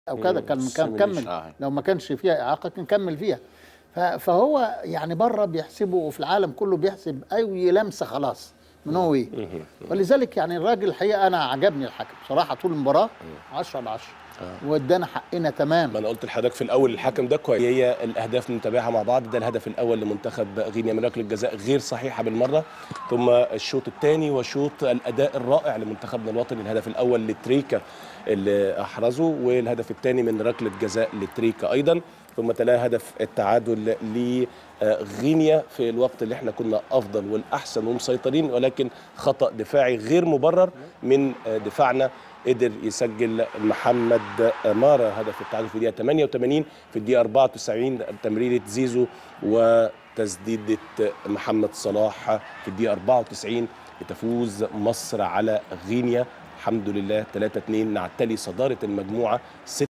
او كذا كان كان سيميليشن. كمل آه. لو ما كانش فيها اعاقه كان كمل فيها ف- فهو يعني بره بيحسبه وفي العالم كله بيحسب اي لمسه خلاص من هو ايه ولذلك يعني الراجل الحقيقه انا عجبني الحكم بصراحه طول المباراه 10 على 10 وادانا حقنا تمام ما انا قلت لحضرتك في الاول الحكم ده كويس هي الاهداف نتابعها مع بعض ده الهدف الاول لمنتخب غينيا من ركله الجزاء غير صحيحه بالمره ثم الشوط الثاني وشوط الاداء الرائع لمنتخبنا الوطني الهدف الاول لتريكا اللي احرزه والهدف الثاني من ركله جزاء لتريكا ايضا ثم تلاه هدف التعادل لغينيا في الوقت اللي احنا كنا افضل والاحسن ومسيطرين ولكن خطا دفاعي غير مبرر من دفاعنا قدر يسجل محمد مارا هدف التعادل في الدقيقه 88 في الدقيقه 94 تمريره زيزو وتسديده محمد صلاح في الدقيقه 94 لتفوز مصر على غينيا الحمد لله 3 2 نعتلي صداره المجموعه